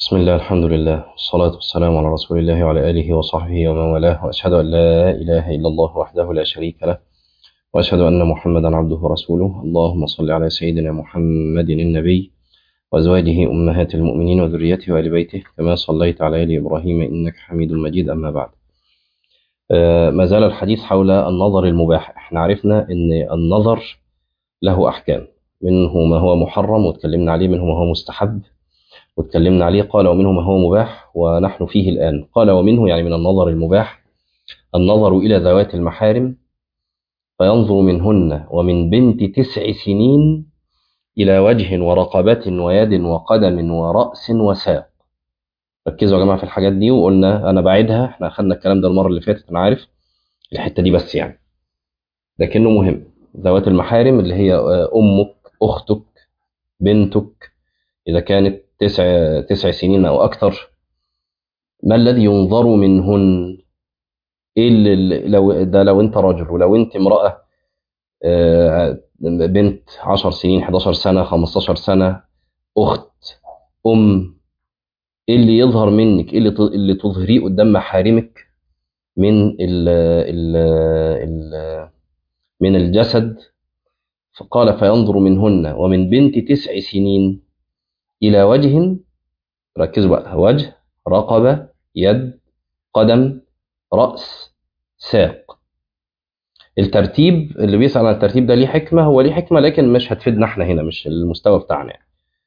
بسم الله الحمد لله والصلاة والسلام على رسول الله وعلى آله وصحبه ومن والاه وأشهد أن لا إله إلا الله وحده لا شريك له وأشهد أن محمدا عبده ورسوله اللهم صل على سيدنا محمد النبي وأزواجه أمهات المؤمنين وذريته وآل بيته كما صليت على آل إبراهيم إنك حميد مجيد أما بعد آه، ما زال الحديث حول النظر المباح احنا عرفنا أن النظر له أحكام منه ما هو محرم وتكلمنا عليه منه ما هو مستحب واتكلمنا عليه قال ومنه ما هو مباح ونحن فيه الآن قال ومنه يعني من النظر المباح النظر إلى ذوات المحارم فينظر منهن ومن بنت تسع سنين إلى وجه ورقبة ويد وقدم ورأس وساق ركزوا يا جماعة في الحاجات دي وقلنا أنا بعيدها احنا أخدنا الكلام ده المرة اللي فاتت أنا عارف الحتة دي بس يعني لكنه مهم ذوات المحارم اللي هي أمك أختك بنتك إذا كانت تسع تسع سنين أو أكثر ما الذي ينظر منهن إيه اللي لو ده لو أنت رجل ولو أنت امرأة آه، بنت 10 سنين 11 سنة 15 سنة أخت أم إيه اللي يظهر منك إيه اللي ت- اللي تظهريه قدام محارمك من ال ال ال من الجسد فقال فينظر منهن ومن بنت تسع سنين إلى وجه ركزوا بقى وجه رقبة يد قدم رأس ساق الترتيب اللي بيسأل عن الترتيب ده ليه حكمة هو ليه حكمة لكن مش هتفيدنا احنا هنا مش المستوى بتاعنا يعني.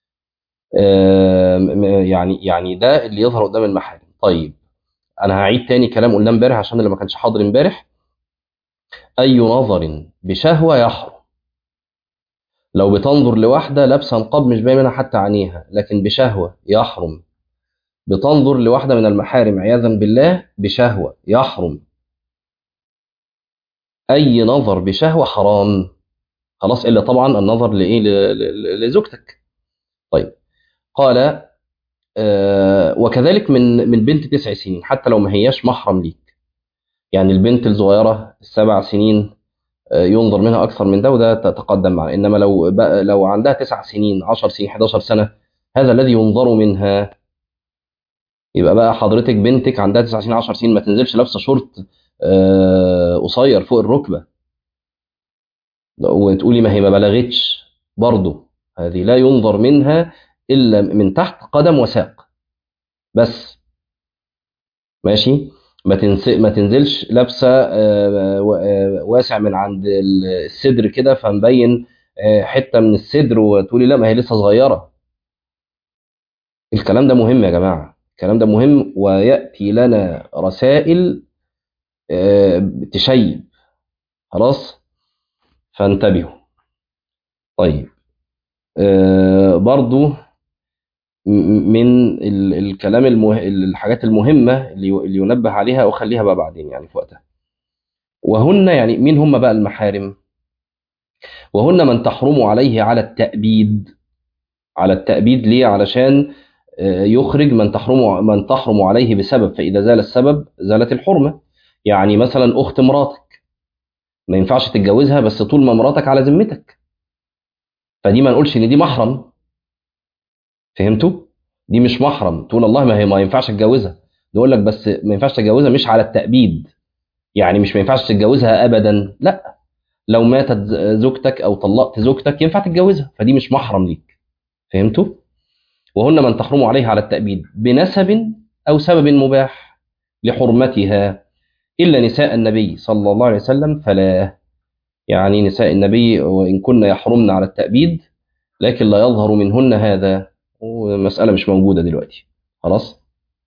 آم، يعني يعني ده اللي يظهر قدام المحارم طيب انا هعيد تاني كلام قلناه امبارح عشان اللي ما كانش حاضر امبارح اي نظر بشهوة يحرم لو بتنظر لواحدة لابسة نقاب مش باين منها حتى عينيها لكن بشهوة يحرم بتنظر لواحدة من المحارم عياذا بالله بشهوة يحرم أي نظر بشهوة حرام خلاص إلا طبعا النظر لإيه ل- ل- لزوجتك طيب قال آه وكذلك من من بنت تسع سنين حتى لو ما هياش محرم ليك يعني البنت الصغيرة السبع سنين آه ينظر منها أكثر من ده وده تتقدم معنا إنما لو بقى لو عندها تسع سنين 10 سنين 11 سنة هذا الذي ينظر منها يبقى بقى حضرتك بنتك عندها 9 سنين 10 سنين ما تنزلش لابسه شورت آه، قصير فوق الركبه وتقولي ما هي ما بلغتش برضه هذه لا ينظر منها الا من تحت قدم وساق بس ماشي ما تنس... ما تنزلش لابسه آه، و- آه، واسع من عند ال- الصدر كده فمبين آه، حته من الصدر وتقولي لا ما هي لسه صغيره الكلام ده مهم يا جماعه الكلام ده مهم وياتي لنا رسائل آه، تشيب خلاص فانتبهوا طيب آه، برضو م- من ال- الكلام المه... الحاجات المهمة اللي ي- اللي ينبه عليها وخليها بقى بعدين يعني في وقتها وهن يعني مين هم بقى المحارم وهن من تحرم عليه على التأبيد على التأبيد ليه علشان آه، يخرج من تحرم من تحرم عليه بسبب فإذا زال السبب زالت الحرمة يعني مثلا أخت مراتك ما ينفعش تتجوزها بس طول ما مراتك على ذمتك فدي ما نقولش ان دي محرم فهمتوا دي مش محرم تقول الله ما هي ما ينفعش اتجوزها نقول لك بس ما ينفعش تتجوزها مش على التأبيد يعني مش ما ينفعش تتجوزها ابدا لا لو ماتت ز- زوجتك او طلقت زوجتك ينفع تتجوزها فدي مش محرم ليك فهمتوا وهن من تحرم عليها على التأبيد بنسب او سبب مباح لحرمتها الا نساء النبي صلى الله عليه وسلم فلا يعني نساء النبي وان كن يحرمن على التأبيد لكن لا يظهر منهن هذا ومسألة مش موجودة دلوقتي خلاص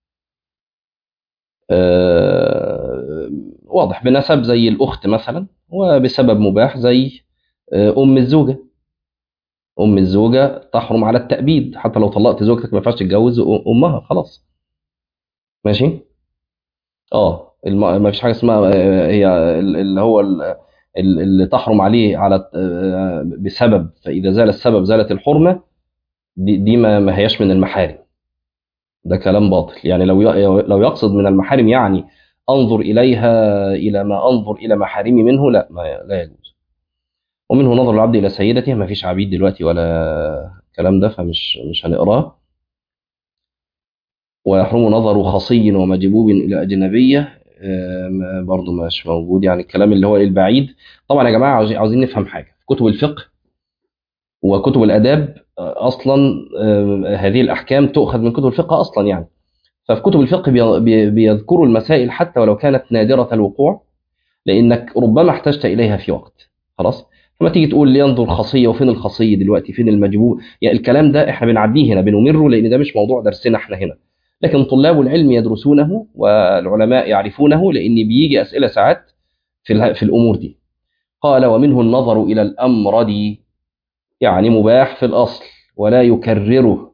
آه، واضح بنسب زي الأخت مثلا وبسبب مباح زي آه، أم الزوجة أم الزوجة تحرم على التأبيد حتى لو طلقت زوجتك ما ينفعش تتجوز أ- أمها خلاص ماشي اه الم... ما فيش حاجة اسمها آه، هي ال- اللي هو ال- ال- اللي تحرم عليه على آه، بسبب فإذا زال السبب زالت الحرمة دي, دي ما ما هياش من المحارم ده كلام باطل يعني لو ي- لو يقصد من المحارم يعني انظر اليها الى ما انظر الى محارمي منه لا ما لا يجوز ومنه نظر العبد الى سيدته ما فيش عبيد دلوقتي ولا الكلام ده فمش مش هنقراه ويحرم نظر خصي ومجبوب إلى أجنبية آم، برضو مش موجود يعني الكلام اللي هو البعيد طبعا يا جماعة عاوزين عاوزين نفهم حاجة في كتب الفقه وكتب الآداب آه، أصلا آم، هذه الأحكام تؤخذ من كتب الفقه أصلا يعني ففي كتب الفقه بي- بي- بيذكروا المسائل حتى ولو كانت نادرة الوقوع لأنك ربما احتجت إليها في وقت خلاص فما تيجي تقول لي ينظر خاصية وفين الخاصية دلوقتي فين المجبوب يعني الكلام ده احنا بنعديه هنا بنمره لأن ده مش موضوع درسنا احنا هنا لكن طلاب العلم يدرسونه والعلماء يعرفونه لأن بيجي أسئلة ساعات في اله- في الأمور دي قال ومنه النظر إلى الأمرد يعني مباح في الأصل ولا يكرره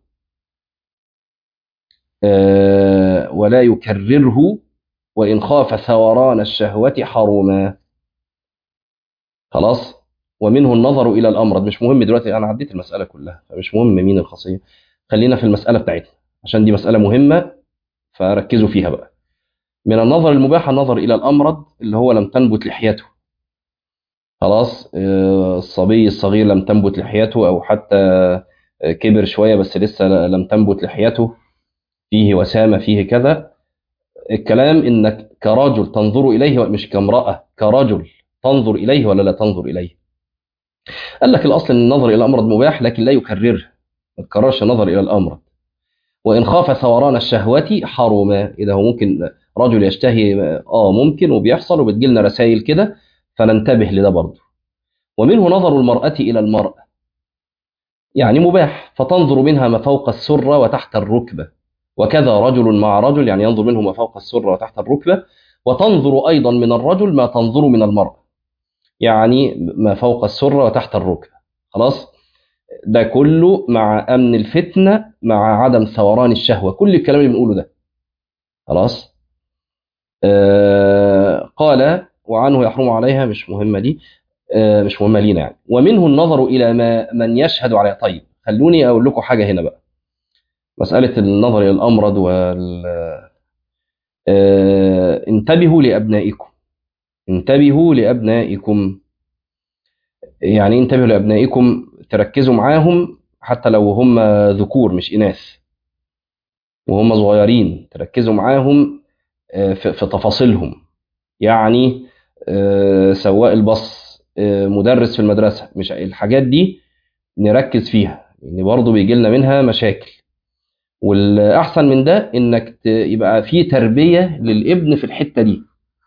آه، ولا يكرره وإن خاف ثوران الشهوة حرما خلاص ومنه النظر إلى الأمرد مش مهم دلوقتي أنا عديت المسألة كلها فمش مهم مين الخاصية خلينا في المسألة بتاعتنا عشان دي مسألة مهمة فركزوا فيها بقى من النظر المباح النظر إلى الأمرد اللي هو لم تنبت لحيته خلاص آه، الصبي الصغير لم تنبت لحيته أو حتى آه، كبر شوية بس لسه لم تنبت لحيته فيه وسامة فيه كذا الكلام إنك كرجل تنظر إليه مش كامرأة كرجل تنظر إليه ولا لا تنظر إليه قال لك الأصل أن النظر إلى الأمرد مباح لكن لا يكرره ما تكررش النظر إلى الأمرد وإن خاف ثوران الشهوة حرم إذا هو ممكن رجل يشتهي آه ممكن وبيحصل وبتجيلنا رسائل كده فننتبه لده برضه ومنه نظر المرأة إلى المرأة يعني مباح فتنظر منها ما فوق السرة وتحت الركبة وكذا رجل مع رجل يعني ينظر منه ما فوق السرة وتحت الركبة وتنظر أيضا من الرجل ما تنظر من المرأة يعني ما فوق السرة وتحت الركبة خلاص ده كله مع أمن الفتنة مع عدم ثوران الشهوة كل الكلام اللي بنقوله ده خلاص آه قال وعنه يحرم عليها مش مهمة دي آه مش مهمة لينا يعني ومنه النظر إلى ما من يشهد عليه طيب خلوني أقول لكم حاجة هنا بقى مسألة النظر إلى الأمرد وال آه انتبهوا لأبنائكم انتبهوا لأبنائكم يعني انتبهوا لأبنائكم تركزوا معاهم حتى لو هم ذكور مش إناث وهم صغيرين تركزوا معاهم آه، في في تفاصيلهم يعني آه، سواق الباص آه، مدرس في المدرسة مش الحاجات دي نركز فيها لأن برضه بيجي لنا منها مشاكل والأحسن من ده إنك ت- يبقى في تربية للابن في الحتة دي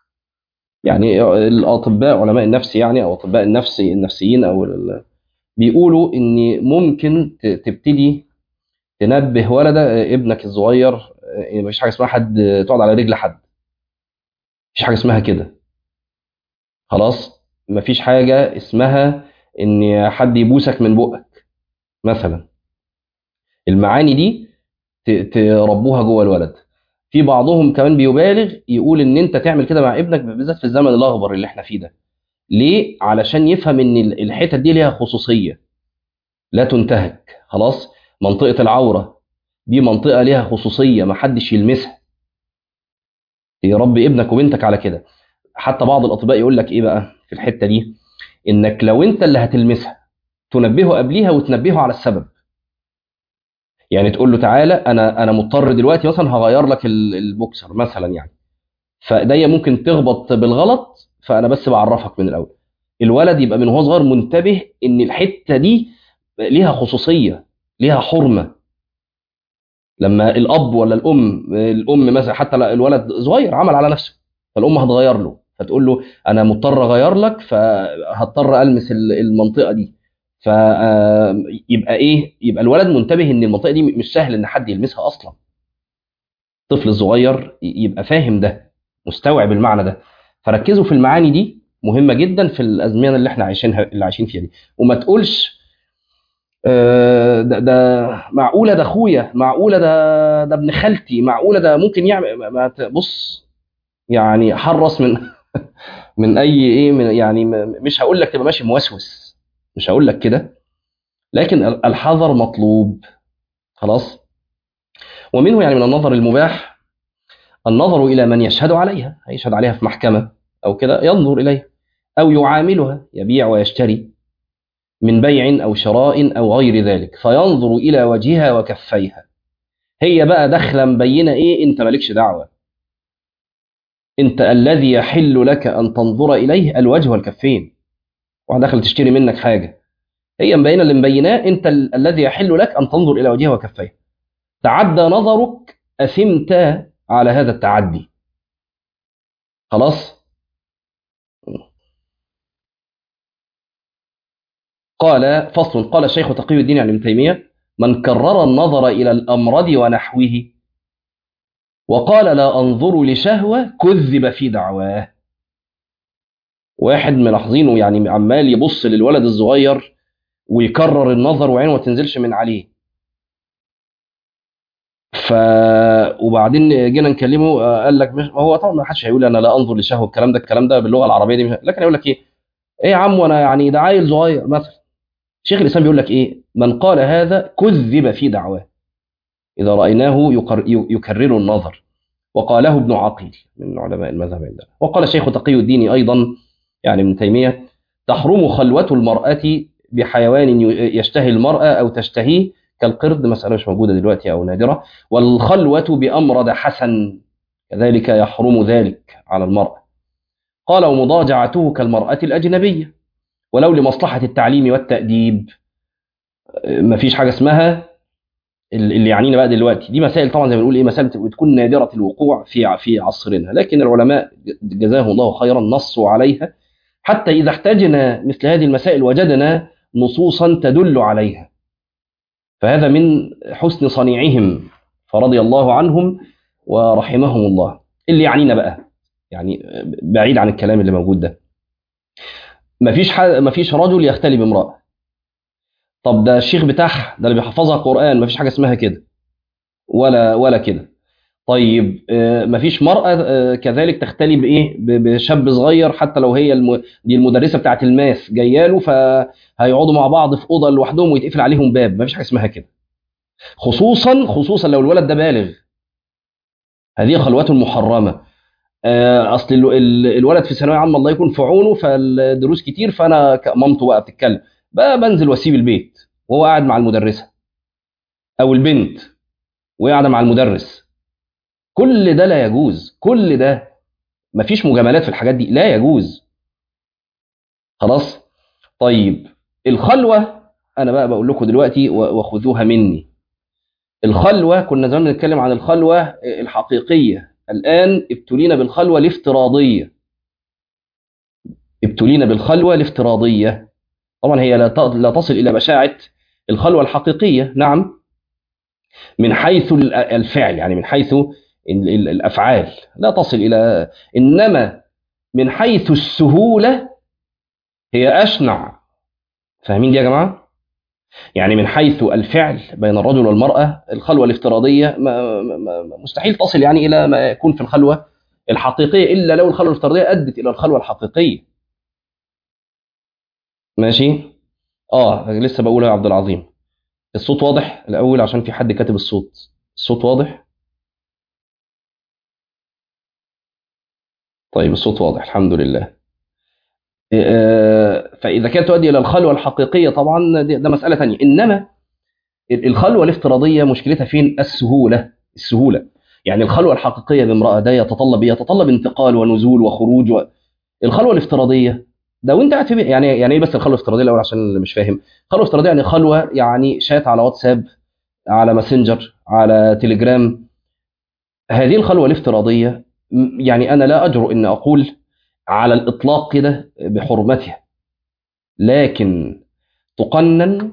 يعني الأطباء علماء النفس يعني أو أطباء النفس النفسيين أو ال- بيقولوا إن ممكن ت- تبتدي تنبه ولد ابنك الصغير آه، مفيش حاجة اسمها حد تقعد على رجل حد مفيش حاجة اسمها كده خلاص مفيش حاجة اسمها ان حد يبوسك من بقك مثلا المعاني دي ت- تربوها جوه الولد في بعضهم كمان بيبالغ يقول ان انت تعمل كده مع ابنك بالذات في الزمن الاخضر اللي احنا فيه ده ليه علشان يفهم ان ال- الحتت دي ليها خصوصية لا تنتهك خلاص منطقة العورة دي منطقة ليها خصوصية ما حدش يلمسها يربي ابنك وبنتك على كده حتى بعض الاطباء يقول لك ايه بقى في الحته دي انك لو انت اللي هتلمسها تنبهه قبليها وتنبهه على السبب يعني تقول له تعالى انا انا مضطر دلوقتي مثلا هغير لك ال- البوكسر مثلا يعني فايديا ممكن تخبط بالغلط فانا بس بعرفك من الاول الولد يبقى من وهو صغير منتبه ان الحته دي ليها خصوصيه ليها حرمه لما الاب ولا الام الام مثلا حتى لا الولد صغير عمل على نفسه فالام هتغير له فتقول له انا مضطر اغير لك فهضطر المس ال- المنطقه دي فيبقى ايه يبقى الولد منتبه ان المنطقه دي مش سهل ان حد يلمسها اصلا الطفل الصغير ي- يبقى فاهم ده مستوعب المعنى ده فركزوا في المعاني دي مهمه جدا في الازمنه اللي احنا عايشينها اللي عايشين فيها دي وما تقولش آه، ده, ده معقوله ده اخويا معقوله ده ده ابن خالتي معقوله ده ممكن يعمل ما- ما ت- بص يعني حرص من من اي ايه من يعني م- مش هقول لك تبقى ماشي موسوس مش هقول لك كده لكن ال- الحذر مطلوب خلاص ومنه يعني من النظر المباح النظر الى من يشهد عليها هيشهد عليها في محكمه او كده ينظر اليها او يعاملها يبيع ويشتري من بيع او شراء او غير ذلك فينظر الى وجهها وكفيها هي بقى داخله مبينه ايه انت مالكش دعوه انت الذي يحل لك ان تنظر اليه الوجه والكفين واحد داخل تشتري منك حاجه هي مبينه اللي مبيناه انت ال- الذي يحل لك ان تنظر الى وجهها وكفيه تعدى نظرك اثمت على هذا التعدي خلاص قال فصل قال الشيخ تقي الدين يعني ابن تيميه من كرر النظر الى الامرد ونحوه وقال لا انظر لشهوه كذب في دعواه واحد ملاحظينه يعني عمال يبص للولد الصغير ويكرر النظر وعينه ما تنزلش من عليه ف وبعدين جينا نكلمه آه، قال لك مش هو طبعا ما حدش هيقول انا لا انظر لشهوه الكلام ده الكلام ده باللغه العربيه دي مش... لكن يقول لك ايه ايه يا عم وانا يعني ده عيل صغير مثلا شيخ الاسلام بيقول لك ايه من قال هذا كذب في دعواه اذا رايناه يقر... يكرر النظر وقاله ابن عقيل من علماء المذهب عندنا وقال الشيخ تقي الدين ايضا يعني ابن تيميه تحرم خلوه المراه بحيوان ي- يشتهي المراه او تشتهيه كالقرد مساله مش موجوده دلوقتي او نادره والخلوه بامرد حسن كذلك يحرم ذلك على المراه قال ومضاجعته كالمراه الاجنبيه ولو لمصلحه التعليم والتاديب ما فيش حاجه اسمها اللي يعنينا بقى دلوقتي دي مسائل طبعا زي ما بنقول ايه مسائل بتكون نادره الوقوع في في عصرنا لكن العلماء جزاهم الله خيرا نصوا عليها حتى اذا احتاجنا مثل هذه المسائل وجدنا نصوصا تدل عليها فهذا من حسن صنيعهم فرضي الله عنهم ورحمهم الله اللي يعنينا بقى يعني بعيد عن الكلام اللي موجود ده مفيش ح... مفيش رجل يختلي بامرأة طب ده الشيخ بتاعها ده اللي بيحفظها قرآن مفيش حاجة اسمها كده ولا ولا كده طيب آه، مفيش مرأة آه، كذلك تختلي بإيه ب- بشاب صغير حتى لو هي الم... دي المدرسة بتاعت الماس جايه له فهيقعدوا مع بعض في أوضة لوحدهم ويتقفل عليهم باب مفيش حاجة اسمها كده خصوصا خصوصا لو الولد ده بالغ هذه خلوات محرمة آه، اصل ال- ال- الولد في ثانويه عامه الله يكون في عونه فالدروس كتير فانا ك- مامته بقى بتتكلم بقى بنزل واسيب البيت وهو قاعد مع المدرسه او البنت وهي قاعده مع المدرس كل ده لا يجوز كل ده مفيش مجاملات في الحاجات دي لا يجوز خلاص طيب الخلوه انا بقى بقول لكم دلوقتي و- وخذوها مني الخلوه كنا زمان بنتكلم عن الخلوه الحقيقيه الان ابتلينا بالخلوه الافتراضيه ابتلينا بالخلوه الافتراضيه طبعا هي لا ت- لا تصل الى بشاعه الخلوه الحقيقيه نعم من حيث ال- الفعل يعني من حيث ال- ال- الافعال لا تصل الى انما من حيث السهوله هي اشنع فاهمين دي يا جماعه يعني من حيث الفعل بين الرجل والمراه الخلوه الافتراضيه ما ما- ما- مستحيل تصل يعني الى ما يكون في الخلوه الحقيقيه الا لو الخلوه الافتراضيه ادت الى الخلوه الحقيقيه ماشي اه لسه بقولها يا عبد العظيم الصوت واضح الاول عشان في حد كاتب الصوت الصوت واضح طيب الصوت واضح الحمد لله آه، فاذا كانت تؤدي الى الخلوه الحقيقيه طبعا دي- ده مساله ثانيه انما ال- الخلوه الافتراضيه مشكلتها فين السهوله السهوله يعني الخلوه الحقيقيه بامراه ده يتطلب إيه؟ يتطلب انتقال ونزول وخروج و... الخلوه الافتراضيه ده وانت قاعد في بيت- يعني يعني ايه بس الخلوه الافتراضيه الاول عشان اللي مش فاهم الخلوه الافتراضيه يعني خلوه يعني شات على واتساب على ماسنجر على تليجرام هذه الخلوه الافتراضيه م- يعني انا لا اجرؤ ان اقول على الاطلاق كده بحرمتها لكن تقنن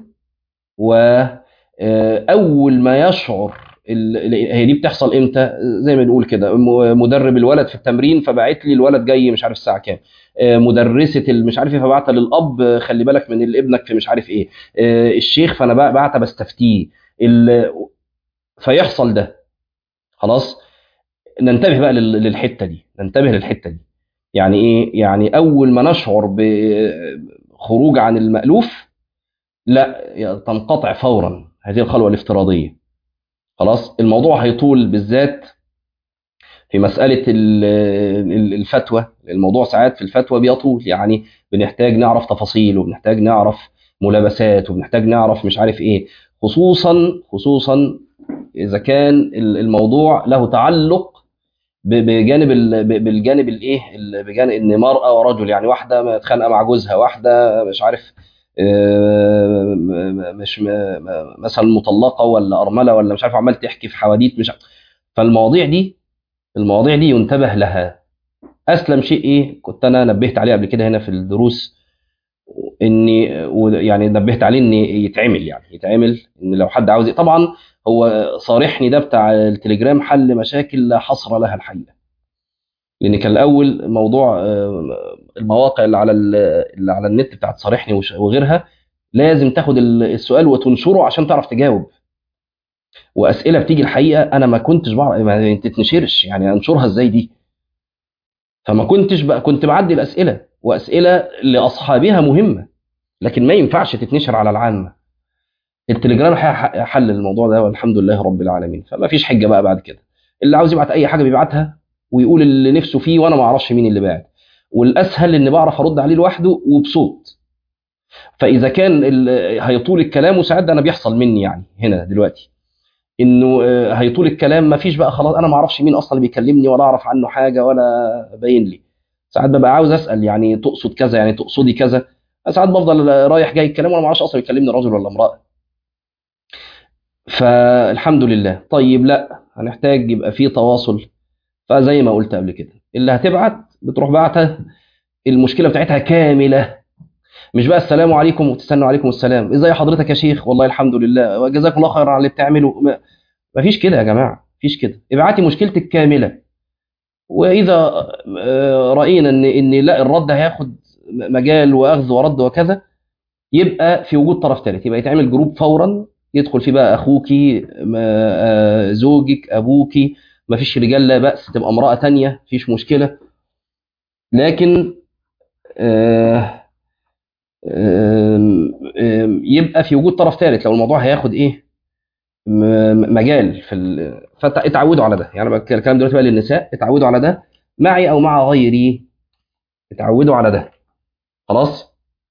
واول ما يشعر ال- ال- هي دي بتحصل امتى زي ما بنقول كده م- مدرب الولد في التمرين فبعت لي الولد جاي مش عارف الساعه كام آه، مدرسه ال- مش عارف ايه فبعت للاب آه، خلي بالك من ال- ابنك في مش عارف ايه آه، الشيخ فانا بقى بعت بستفتيه ال- فيحصل ده خلاص ننتبه بقى لل- للحته دي ننتبه للحته دي يعني ايه يعني اول ما نشعر بخروج عن المألوف لا تنقطع فورا هذه الخلوه الافتراضيه خلاص الموضوع هيطول بالذات في مساله ال- ال- الفتوى الموضوع ساعات في الفتوى بيطول يعني بنحتاج نعرف تفاصيل وبنحتاج نعرف ملابسات وبنحتاج نعرف مش عارف ايه خصوصا خصوصا اذا كان الموضوع له تعلق بجانب بالجانب الايه بجانب ان مراه ورجل يعني واحده متخانقه مع جوزها واحده مش عارف مش مثلا مطلقه ولا ارمله ولا مش عارف عمال تحكي في حواديت مش عارف. فالمواضيع دي المواضيع دي ينتبه لها اسلم شيء ايه كنت انا نبهت عليه قبل كده هنا في الدروس اني يعني نبهت عليه ان يتعمل يعني يتعمل ان لو حد عاوز طبعا هو صارحني ده بتاع التليجرام حل مشاكل لا حصر لها الحقيقه لان كان الاول موضوع المواقع اللي على اللي على النت بتاعت صارحني وغيرها لازم تاخد السؤال وتنشره عشان تعرف تجاوب واسئله بتيجي الحقيقه انا ما كنتش بعرف ما تتنشرش يعني انشرها ازاي دي فما كنتش بقى كنت بعدي الاسئله واسئله لاصحابها مهمه لكن ما ينفعش تتنشر على العامه التليجرام حل الموضوع ده والحمد لله رب العالمين فما فيش حجه بقى بعد كده اللي عاوز يبعت اي حاجه بيبعتها ويقول اللي نفسه فيه وانا ما اعرفش مين اللي باعت والاسهل ان بعرف ارد عليه لوحده وبصوت فاذا كان هيطول الكلام وساعات ده انا بيحصل مني يعني هنا دلوقتي انه هيطول الكلام ما فيش بقى خلاص انا ما اعرفش مين اصلا اللي بيكلمني ولا اعرف عنه حاجه ولا باين لي ساعات ببقى عاوز اسال يعني تقصد كذا يعني تقصدي كذا ساعات بفضل رايح جاي الكلام وانا ما اعرفش اصلا يكلمني راجل ولا امراه فالحمد لله طيب لا هنحتاج يبقى في تواصل فزي ما قلت قبل كده اللي هتبعت بتروح بعتها المشكله بتاعتها كامله مش بقى السلام عليكم وتستنوا عليكم السلام ازاي حضرتك يا شيخ والله الحمد لله وجزاكم الله خيرا على اللي بتعمله ما فيش كده يا جماعه مفيش كده ابعتي مشكلتك كامله واذا راينا ان ان لا الرد هياخد مجال واخذ ورد وكذا يبقى في وجود طرف ثالث يبقى يتعمل جروب فورا يدخل فيه بقى اخوكي زوجك ابوكي ما فيش رجال لا باس تبقى امراه تانية مفيش مشكله لكن آه يبقى في وجود طرف ثالث لو الموضوع هياخد ايه مجال في ال... فتعودوا على ده يعني الكلام دلوقتي بقى للنساء اتعودوا على ده معي او مع غيري اتعودوا على ده خلاص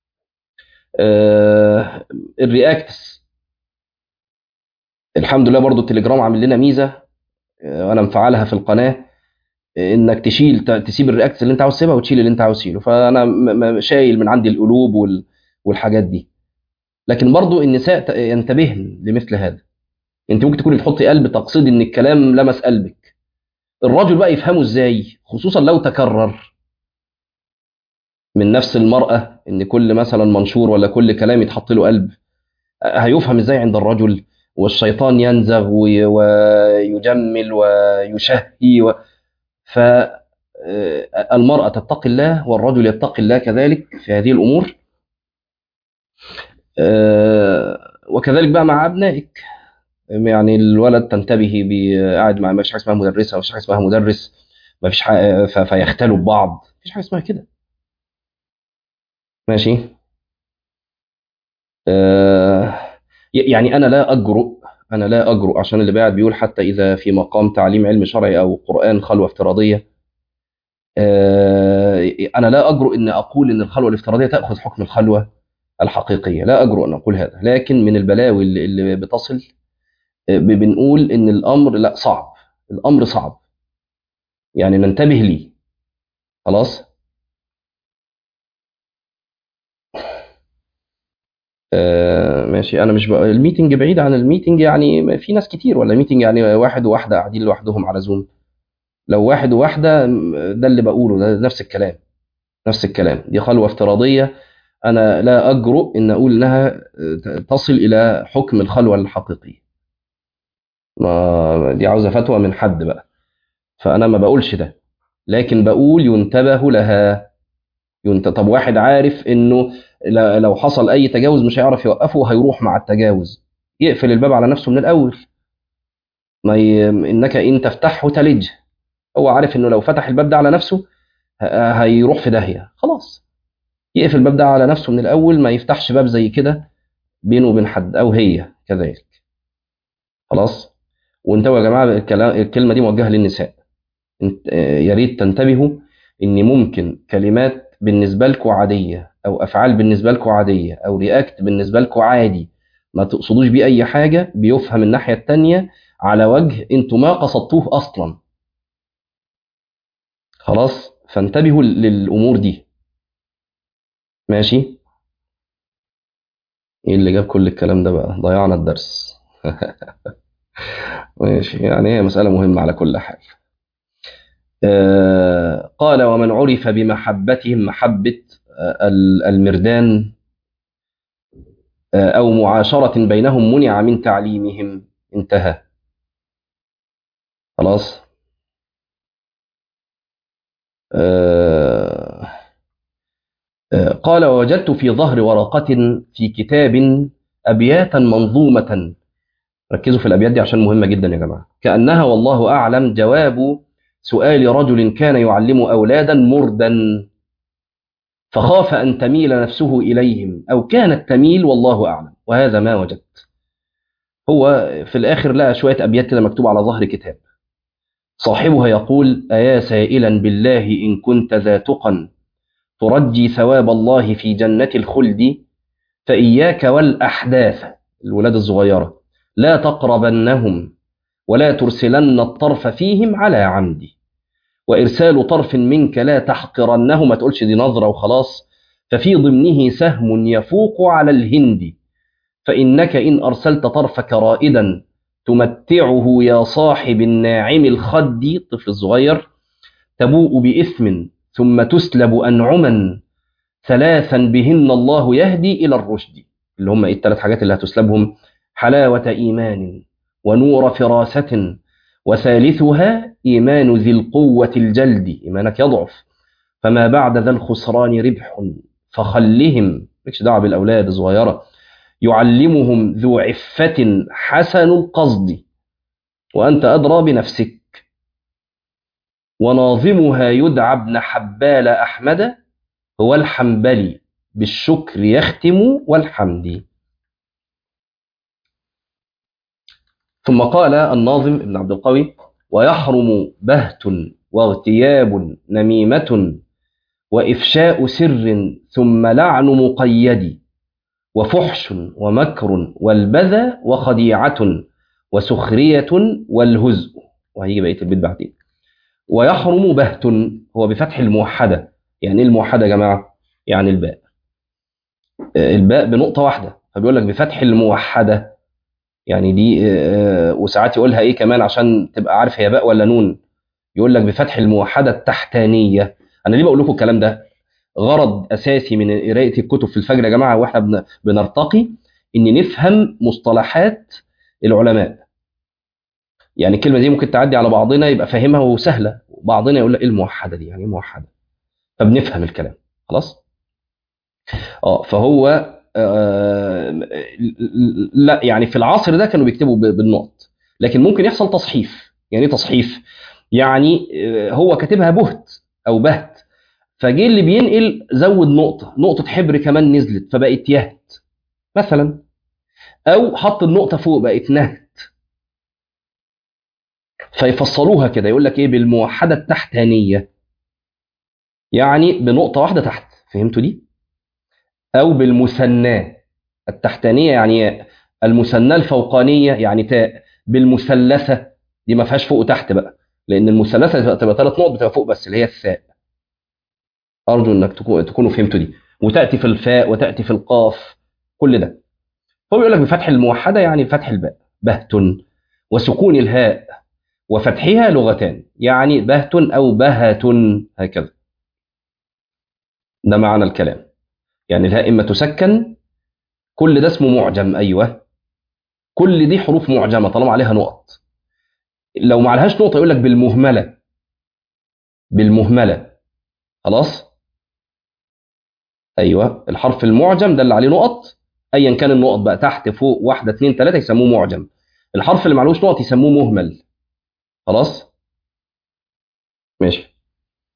آه الرياكتس الحمد لله برضو التليجرام عامل لنا ميزه انا مفعلها في القناه انك تشيل تسيب الرياكتس اللي انت عاوز تسيبها وتشيل اللي انت عاوز تشيله فانا شايل من عندي القلوب وال... والحاجات دي لكن برضو النساء ينتبهن لمثل هذا انت ممكن تكوني بتحطي قلب تقصدي ان الكلام لمس قلبك الرجل بقى يفهمه ازاي خصوصا لو تكرر من نفس المرأة ان كل مثلا منشور ولا كل كلام يتحط له قلب هيفهم ازاي عند الرجل والشيطان ينزغ ويجمل ويشهي و... فالمرأة تتقي الله والرجل يتقي الله كذلك في هذه الأمور وكذلك بقى مع أبنائك يعني الولد تنتبهي قاعد مع ما فيش حاجه اسمها مدرسه ما فيش حاجه اسمها مدرس ما فيش حاجة فيختلوا ببعض ما فيش حاجه اسمها كده ماشي آه يعني انا لا اجرؤ انا لا اجرؤ عشان اللي قاعد بيقول حتى اذا في مقام تعليم علم شرعي او قران خلوه افتراضيه آه انا لا اجرؤ ان اقول ان الخلوه الافتراضيه تاخذ حكم الخلوه الحقيقيه لا اجرؤ ان اقول هذا لكن من البلاوي اللي, اللي بتصل بنقول ان الامر لا صعب الامر صعب يعني ننتبه ليه خلاص آه ماشي انا مش بقى الميتنج بعيد عن الميتنج يعني في ناس كتير ولا ميتنج يعني واحد وواحده قاعدين لوحدهم على زوم لو واحد وواحده ده اللي بقوله ده نفس الكلام نفس الكلام دي خلوه افتراضيه انا لا اجرؤ ان اقول انها تصل الى حكم الخلوه الحقيقيه ما دي عاوزه فتوى من حد بقى فانا ما بقولش ده لكن بقول ينتبه لها ينت... طب واحد عارف انه لو حصل اي تجاوز مش هيعرف يوقفه وهيروح مع التجاوز يقفل الباب على نفسه من الاول ما ي... انك ان تفتحه تلج هو عارف انه لو فتح الباب ده على نفسه ه... هيروح في داهيه خلاص يقفل الباب ده على نفسه من الاول ما يفتحش باب زي كده بينه وبين حد او هي كذلك خلاص وانتوا يا جماعه الكلمه دي موجهه للنساء يا ريت تنتبهوا ان ممكن كلمات بالنسبه لكم عاديه او افعال بالنسبه لكم عاديه او رياكت بالنسبه لكم عادي ما تقصدوش بيه اي حاجه بيفهم الناحيه الثانيه على وجه انتوا ما قصدتوه اصلا خلاص فانتبهوا للامور دي ماشي ايه اللي جاب كل الكلام ده بقى ضيعنا الدرس ماشي يعني هي مسألة مهمة على كل حال آه قال ومن عرف بمحبتهم محبة آه المردان آه أو معاشرة بينهم منع من تعليمهم انتهى خلاص قال ووجدت في ظهر ورقة في كتاب أبياتا منظومة ركزوا في الأبيات دي عشان مهمة جدا يا جماعة كأنها والله أعلم جواب سؤال رجل كان يعلم أولادا مردا فخاف أن تميل نفسه إليهم أو كانت تميل والله أعلم وهذا ما وجدت هو في الآخر لقى شوية أبيات كده مكتوب على ظهر كتاب صاحبها يقول أيا سائلا بالله إن كنت ذا تقى ترجي ثواب الله في جنة الخلد فإياك والأحداث الولاد الصغيرة لا تقربنهم ولا ترسلن الطرف فيهم على عمدي وإرسال طرف منك لا تحقرنه ما تقولش دي نظرة وخلاص ففي ضمنه سهم يفوق على الهند فإنك إن أرسلت طرفك رائدا تمتعه يا صاحب الناعم الخد الطفل الصغير تبوء بإثم ثم تسلب أنعما ثلاثا بهن الله يهدي إلى الرشد اللي هم إيه الثلاث حاجات اللي هتسلبهم حلاوة إيمان ونور فراسة وثالثها إيمان ذي القوة الجلد إيمانك يضعف فما بعد ذا الخسران ربح فخلهم مش دعوة بالأولاد الصغيرة يعلمهم ذو عفة حسن القصد وأنت أدرى بنفسك وناظمها يدعى ابن حبال أحمد هو الحنبلي بالشكر يختم والحمد ثم قال الناظم ابن عبد القوي ويحرم بهت واغتياب نميمة وإفشاء سر ثم لعن مقيد وفحش ومكر والبذى وخديعة وسخرية والهزء وهيجي بقية البيت بعدين ويحرم بهت هو بفتح الموحدة يعني ايه الموحدة يا جماعة يعني الباء الباء بنقطة واحدة فبيقول لك بفتح الموحدة يعني دي وساعات يقولها ايه كمان عشان تبقى عارف هي باء ولا نون يقول لك بفتح الموحدة التحتانية انا ليه بقول لكم الكلام ده غرض اساسي من قرايه الكتب في الفجر يا جماعه واحنا بنرتقي ان نفهم مصطلحات العلماء يعني الكلمه دي ممكن تعدي على بعضنا يبقى فاهمها وسهله وبعضنا يقول لك ايه الموحده دي يعني ايه موحده فبنفهم الكلام خلاص اه فهو آه لا يعني في العصر ده كانوا بيكتبوا بالنقط لكن ممكن يحصل تصحيف يعني ايه تصحيف يعني هو كاتبها بهت او بهت فجه اللي بينقل زود نقطة نقطة حبر كمان نزلت فبقت يهت مثلا أو حط النقطة فوق بقت نهت فيفصلوها كده يقول لك إيه بالموحدة التحتانية يعني بنقطة واحدة تحت فهمتوا دي؟ أو بالمثناة التحتانية يعني المثناة الفوقانية يعني تاء بالمثلثة دي ما فيهاش فوق وتحت بقى لأن المثلثة تبقى ثلاث نقط بتبقى فوق بس اللي هي الثاء أرجو أنك تكونوا فهمتوا دي وتأتي في الفاء وتأتي في القاف كل ده هو بيقول لك بفتح الموحدة يعني فتح الباء بهت وسكون الهاء وفتحها لغتان يعني بهت أو بهت هكذا ده معنى الكلام يعني الهاء إما تسكن كل ده اسمه معجم أيوة كل دي حروف معجمة طالما عليها نقط لو ما عليهاش نقطة يقول لك بالمهملة بالمهملة خلاص ايوه الحرف المعجم ده اللي عليه نقط ايا كان النقط بقى تحت فوق واحده اثنين ثلاثه يسموه معجم الحرف اللي معلوش نقط يسموه مهمل خلاص ماشي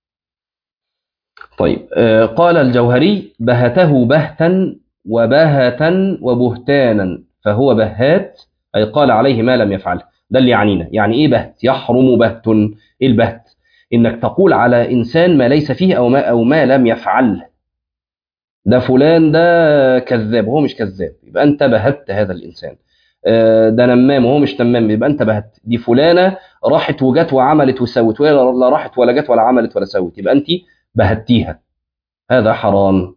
طيب آه قال الجوهري بهته بهتا وبهتا وبهتانا فهو بهات اي قال عليه ما لم يفعله ده اللي يعنينا يعني ايه بهت يحرم بهت ايه البهت انك تقول على انسان ما ليس فيه او ما او ما لم يفعله ده فلان ده كذاب هو مش كذاب يبقى انت بهت هذا الانسان آه، ده نمام وهو مش نمام يبقى انت بهت دي فلانه راحت وجت وعملت وسوت وهي لا راحت ولا جت ولا عملت ولا سوت يبقى انت بهتيها هذا حرام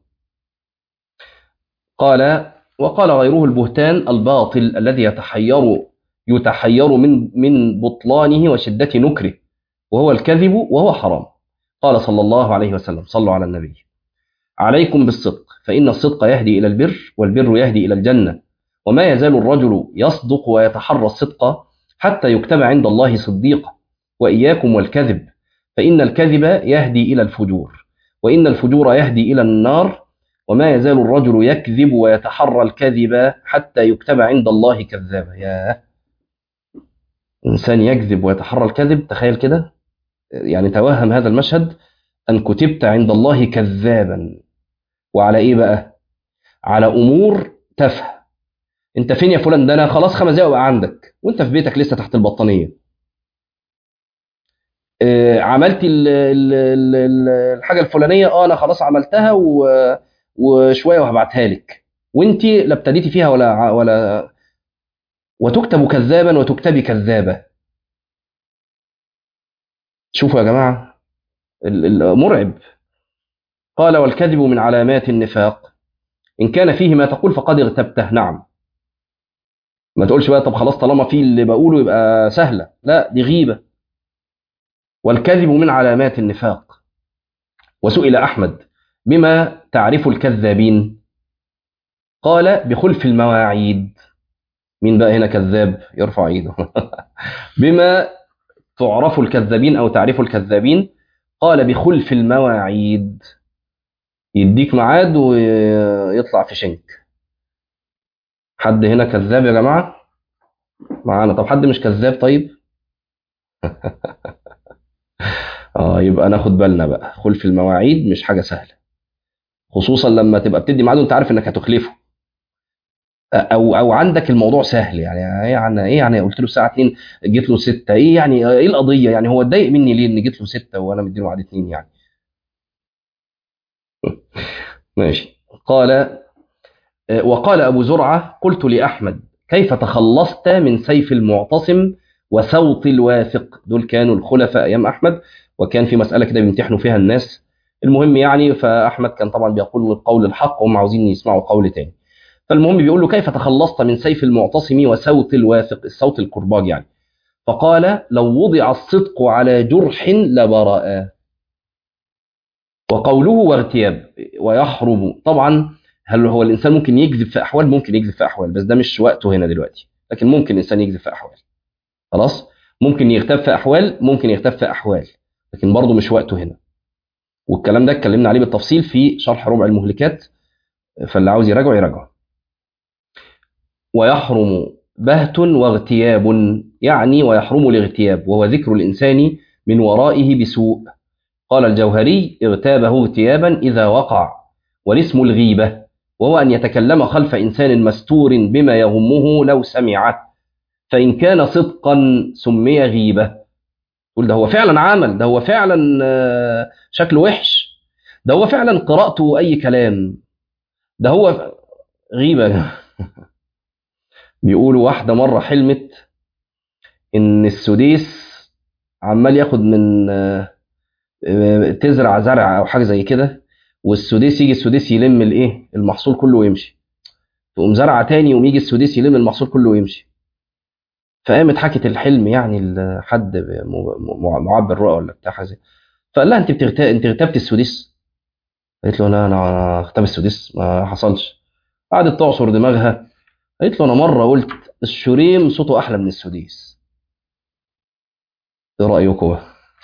قال وقال غيره البهتان الباطل الذي يتحير يتحير من من بطلانه وشدة نكره وهو الكذب وهو حرام قال صلى الله عليه وسلم صلوا على النبي عليكم بالصدق فإن الصدق يهدي إلى البر والبر يهدي إلى الجنة وما يزال الرجل يصدق ويتحرى الصدق حتى يكتب عند الله صديقا وإياكم والكذب فإن الكذب يهدي إلى الفجور وإن الفجور يهدي إلى النار وما يزال الرجل يكذب ويتحرى الكذب حتى يكتب عند الله كذابا ياه إنسان يكذب ويتحرى الكذب تخيل كده يعني توهم هذا المشهد أن كتبت عند الله كذابا وعلى إيه بقى على أمور تافهة أنت فين يا فلان ده أنا خلاص خمس دقايق وأبقى عندك وأنت في بيتك لسه تحت البطانية آه، عملت ال- ال- ال- ال- الحاجة الفلانية اه أنا خلاص عملتها و- وشوية وهبعتها لك وأنت لا ابتديتي فيها ولا ع- ولا وتكتب كذابا وتكتبي كذابة شوفوا يا جماعة ال- ال- مرعب قال والكذب من علامات النفاق إن كان فيه ما تقول فقد اغتبته نعم ما تقولش بقى طب خلاص طالما في اللي بقوله يبقى سهلة لا دي غيبة والكذب من علامات النفاق وسئل أحمد بما تعرف الكذابين قال بخلف المواعيد مين بقى هنا كذاب يرفع ايده بما تعرف الكذابين أو تعرف الكذابين قال بخلف المواعيد يديك ميعاد ويطلع في شنك حد هنا كذاب يا جماعة معانا طب حد مش كذاب طيب اه يبقى ناخد بالنا بقى خلف المواعيد مش حاجة سهلة خصوصا لما تبقى بتدي ميعاد وانت عارف انك هتخلفه او او عندك الموضوع سهل يعني ايه يعني ايه يعني قلت له الساعه 2 جيت له 6 ايه يعني ايه القضيه يعني هو اتضايق مني ليه ان جيت له 6 وانا مديله ميعاد 2 يعني ماشي قال وقال ابو زرعه قلت لاحمد كيف تخلصت من سيف المعتصم وسوط الواثق دول كانوا الخلفاء ايام احمد وكان في مساله كده بيمتحنوا فيها الناس المهم يعني فاحمد كان طبعا بيقول القول الحق وهم عاوزين يسمعوا قول تاني فالمهم بيقول له كيف تخلصت من سيف المعتصم وسوط الواثق الصوت الكرباج يعني فقال لو وضع الصدق على جرح لبرأ وقوله واغتياب ويحرم طبعا هل هو الانسان ممكن يكذب في احوال ممكن يكذب في احوال بس ده مش وقته هنا دلوقتي لكن ممكن الانسان يكذب في احوال خلاص ممكن يغتاب في احوال ممكن يغتاب في احوال لكن برضه مش وقته هنا والكلام ده اتكلمنا عليه بالتفصيل في شرح ربع المهلكات فاللي عاوز يراجعه يراجعه ويحرم بهت واغتياب يعني ويحرم الاغتياب وهو ذكر الإنسان من ورائه بسوء قال الجوهري اغتابه اغتيابا إذا وقع والاسم الغيبة وهو أن يتكلم خلف إنسان مستور بما يغمه لو سمعه فإن كان صدقا سمي غيبة يقول ده هو فعلا عمل ده هو فعلا آه، شكله وحش ده هو فعلا قراءته أي كلام ده هو غيبة بيقولوا واحدة مرة حلمت إن السديس عمال ياخد من آه، آه، تزرع زرع أو حاجة زي كده والسديس يجي السديس يلم الإيه المحصول كله ويمشي تقوم زرعة تاني يقوم يجي السديس يلم المحصول كله ويمشي فقامت حكت الحلم يعني لحد م- م- معبر رؤى ولا بتاع حاجة زي فقال لها أنت بتغتاب أنت اغتبت السديس قالت له لا أنا أنا اغتاب السديس ما حصلش قعدت تعصر دماغها قالت له أنا مرة قلت الشريم صوته أحلى من السديس ايه رأيكم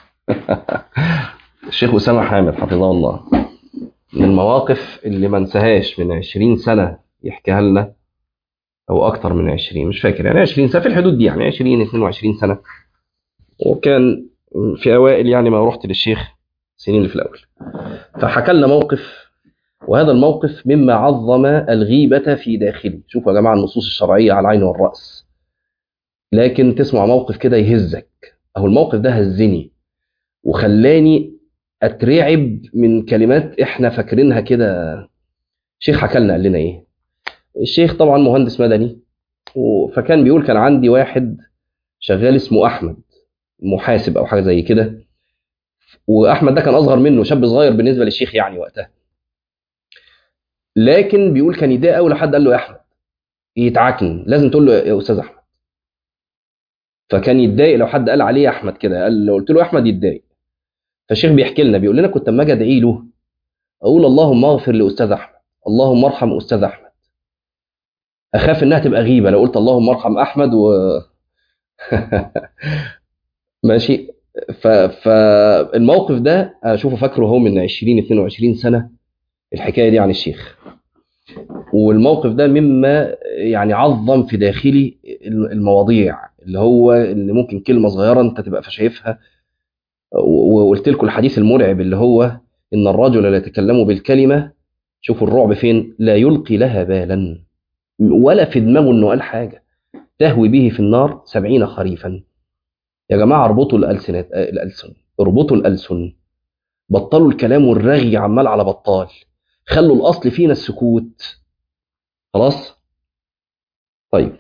الشيخ أسامة حامد حفظه الله من المواقف اللي ما انساهاش من 20 سنة يحكيها لنا أو أكتر من 20 مش فاكر يعني 20 سنة في الحدود دي يعني 20 22 سنة وكان في أوائل يعني ما رحت للشيخ السنين اللي في الأول فحكى لنا موقف وهذا الموقف مما عظم الغيبة في داخلي شوفوا يا جماعة النصوص الشرعية على العين والرأس لكن تسمع موقف كده يهزك أهو الموقف ده هزني وخلاني أترعب من كلمات إحنا فاكرينها كده شيخ حكى لنا قال لنا إيه الشيخ طبعا مهندس مدني و- فكان بيقول كان عندي واحد شغال اسمه احمد محاسب او حاجه زي كده واحمد ده كان اصغر منه شاب صغير بالنسبه للشيخ يعني وقتها لكن بيقول كان يضايق قوي لو حد قال له يا احمد يتعكن لازم تقول له يا استاذ احمد فكان يتضايق لو حد قال عليه يا احمد كده قال لو قلت له يا احمد يتضايق فالشيخ بيحكي لنا بيقول لنا كنت اما اجي ادعي له اقول اللهم اغفر لاستاذ احمد اللهم ارحم استاذ احمد اخاف انها تبقى غيبه لو قلت اللهم ارحم احمد و ماشي ف... فالموقف ده اشوفه فاكره هو من 20 22 سنه الحكايه دي عن الشيخ والموقف ده مما يعني عظم في داخلي المواضيع اللي هو اللي ممكن كلمه صغيره انت تبقى شايفها و- وقلت لكم الحديث المرعب اللي هو ان الرجل لا يتكلم بالكلمه شوفوا الرعب فين لا يلقي لها بالا ولا في دماغه انه قال حاجه تهوي به في النار سبعين خريفا يا جماعه اربطوا الالسنات آه، الالسن اربطوا الالسن بطلوا الكلام والرغي عمال على بطال خلوا الاصل فينا السكوت خلاص طيب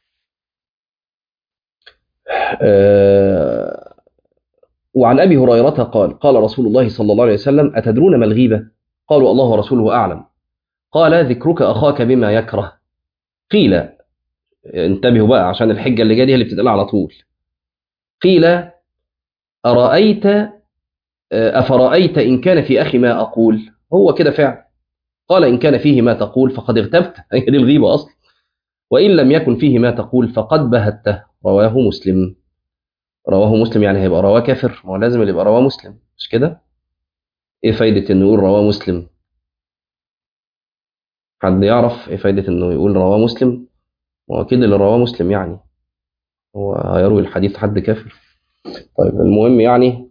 آه وعن ابي هريره قال قال رسول الله صلى الله عليه وسلم اتدرون ما الغيبه قالوا الله ورسوله اعلم قال ذكرك اخاك بما يكره قيل انتبهوا بقى عشان الحجه اللي جايه دي اللي بتتقال على طول قيل ارايت افرايت ان كان في اخي ما اقول هو كده فعلا قال ان كان فيه ما تقول فقد اغتبت هي دي الغيبه اصلا وان لم يكن فيه ما تقول فقد بهته رواه مسلم رواه مسلم يعني هيبقى رواه كافر ما هو لازم اللي يبقى رواه مسلم مش كده ايه فايده انه يقول رواه مسلم حد يعرف ايه فايده انه يقول رواه مسلم ما هو اكيد اللي رواه مسلم يعني هو هيروي الحديث حد كافر طيب المهم يعني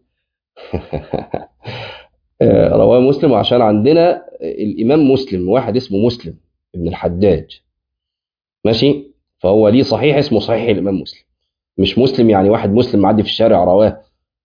رواه مسلم وعشان عندنا الامام مسلم واحد اسمه مسلم ابن الحجاج ماشي فهو ليه صحيح اسمه صحيح الامام مسلم مش مسلم يعني واحد مسلم معدي في الشارع رواه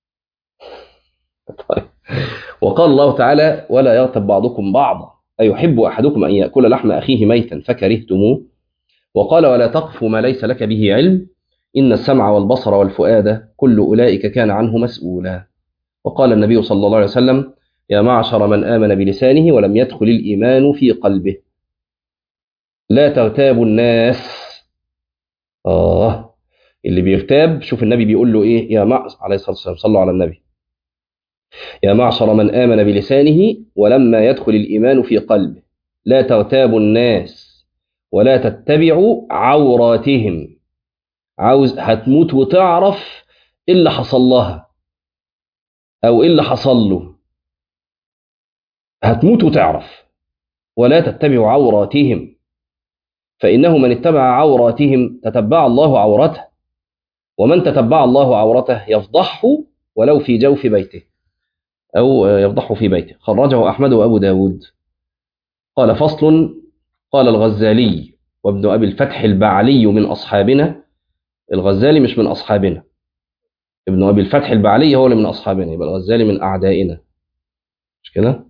طيب. وقال الله تعالى ولا يغتب بعضكم بعضا أيحب أحدكم أن يأكل لحم أخيه ميتا فكرهتموه وقال ولا تقف ما ليس لك به علم إن السمع والبصر والفؤاد كل أولئك كان عنه مسؤولا وقال النبي صلى الله عليه وسلم يا معشر من آمن بلسانه ولم يدخل الإيمان في قلبه لا تغتابوا الناس آه اللي بيغتاب شوف النبي بيقول له إيه يا مع عليه الصلاة والسلام صلوا على النبي يا معشر من آمن بلسانه ولما يدخل الإيمان في قلبه لا تغتابوا الناس ولا تتبعوا عوراتهم عاوز هتموت وتعرف ايه اللي حصل لها او ايه اللي حصل له هتموت وتعرف ولا تتبعوا عوراتهم فإنه من اتبع عوراتهم تتبع الله عورته ومن تتبع الله عورته يفضحه ولو في جوف بيته أو يفضحه في بيته خرجه أحمد وأبو داود قال فصل قال الغزالي وابن أبي الفتح البعلي من أصحابنا الغزالي مش من أصحابنا ابن أبي الفتح البعلي هو اللي من أصحابنا يبقى الغزالي من أعدائنا مش كده؟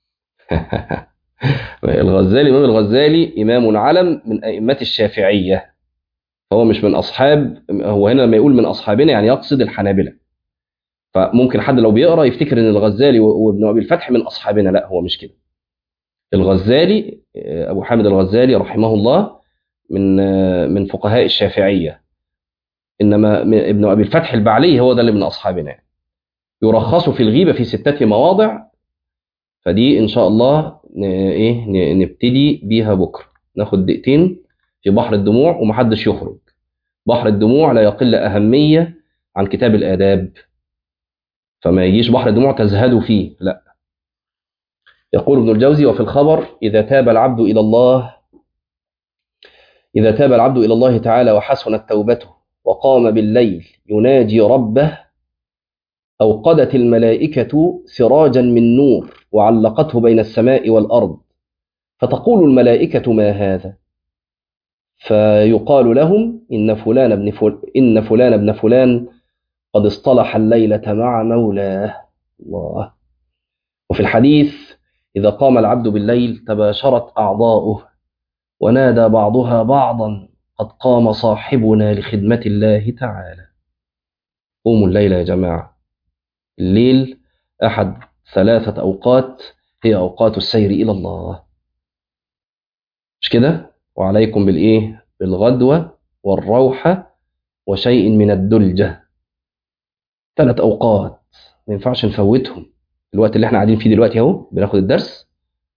الغزالي إمام الغزالي إمام علم من أئمة الشافعية هو مش من أصحاب هو هنا لما يقول من أصحابنا يعني يقصد الحنابلة فممكن حد لو بيقرأ يفتكر إن الغزالي وابن أبي الفتح من أصحابنا لا هو مش كده الغزالي أبو حامد الغزالي رحمه الله من من فقهاء الشافعية إنما ابن أبي الفتح البعلي هو ده اللي من أصحابنا يرخص في الغيبة في ستة مواضع فدي إن شاء الله إيه نبتدي بيها بكرة ناخد دقيقتين في بحر الدموع ومحدش يخرج بحر الدموع لا يقل أهمية عن كتاب الآداب فما يجيش بحر الدموع تزهدوا فيه لا يقول ابن الجوزي وفي الخبر إذا تاب العبد إلى الله إذا تاب العبد إلى الله تعالى وحسنت توبته وقام بالليل يناجي ربه أوقدت الملائكة سراجا من نور وعلقته بين السماء والأرض فتقول الملائكة ما هذا فيقال لهم إن فلان ابن فل... إن فلان ابن فلان قد اصطلح الليلة مع مولاه الله وفي الحديث إذا قام العبد بالليل تباشرت أعضاؤه ونادى بعضها بعضا قد قام صاحبنا لخدمة الله تعالى قوموا الليلة يا جماعة الليل أحد ثلاثة أوقات هي أوقات السير إلى الله مش كده وعليكم بالإيه بالغدوة والروحة وشيء من الدلجة ثلاث أوقات ما ينفعش نفوتهم الوقت اللي احنا قاعدين فيه دلوقتي اهو بناخد الدرس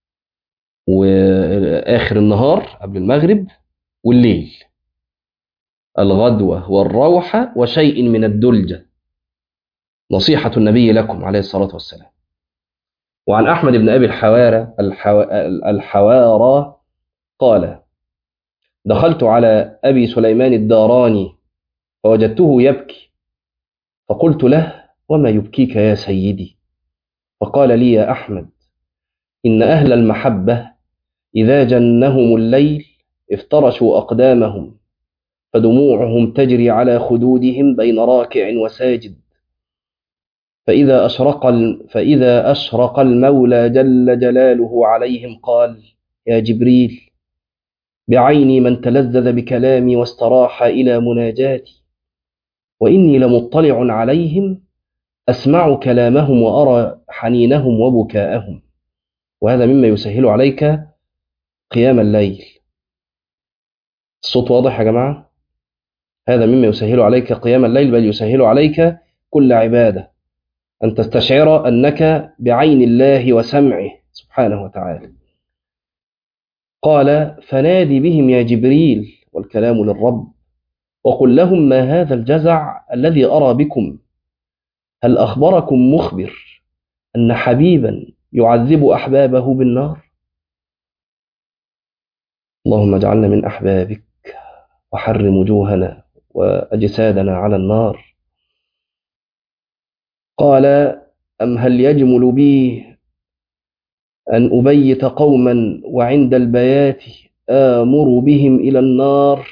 وآخر النهار قبل المغرب والليل الغدوة والروحة وشيء من الدلجة نصيحة النبي لكم عليه الصلاة والسلام وعن أحمد بن أبي الحوارى الحوارى قال دخلت على أبي سليمان الداراني فوجدته يبكي فقلت له وما يبكيك يا سيدي فقال لي يا أحمد إن أهل المحبة إذا جنهم الليل افترشوا أقدامهم فدموعهم تجري على خدودهم بين راكع وساجد فإذا أشرق فإذا أشرق المولى جل جلاله عليهم قال يا جبريل بعيني من تلذذ بكلامي واستراح إلى مناجاتي وإني لمطلع عليهم أسمع كلامهم وأرى حنينهم وبكاءهم وهذا مما يسهل عليك قيام الليل الصوت واضح يا جماعة هذا مما يسهل عليك قيام الليل بل يسهل عليك كل عبادة أن تستشعر أنك بعين الله وسمعه سبحانه وتعالى قال فنادي بهم يا جبريل والكلام للرب وقل لهم ما هذا الجزع الذي أرى بكم هل أخبركم مخبر أن حبيبا يعذب أحبابه بالنار اللهم اجعلنا من أحبابك وحرم وجوهنا وأجسادنا على النار قال أم هل يجمل بي أن أبيت قوما وعند البيات آمر بهم إلى النار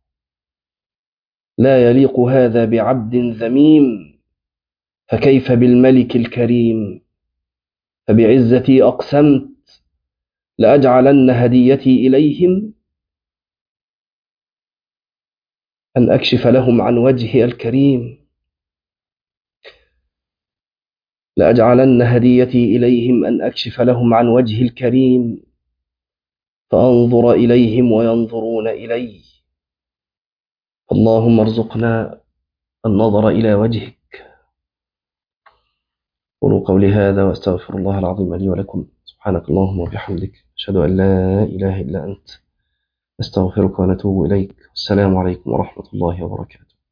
لا يليق هذا بعبد ذميم فكيف بالملك الكريم فبعزتي أقسمت لأجعلن هديتي إليهم أن أكشف لهم عن وجهي الكريم لأجعلن هديتي إليهم أن أكشف لهم عن وجهي الكريم فأنظر إليهم وينظرون إلي اللهم ارزقنا النظر إلى وجهك قولوا قولي هذا واستغفر الله العظيم لي ولكم سبحانك اللهم وبحمدك أشهد أن لا إله إلا أنت نستغفرك ونتوب إليك السلام عليكم ورحمة الله وبركاته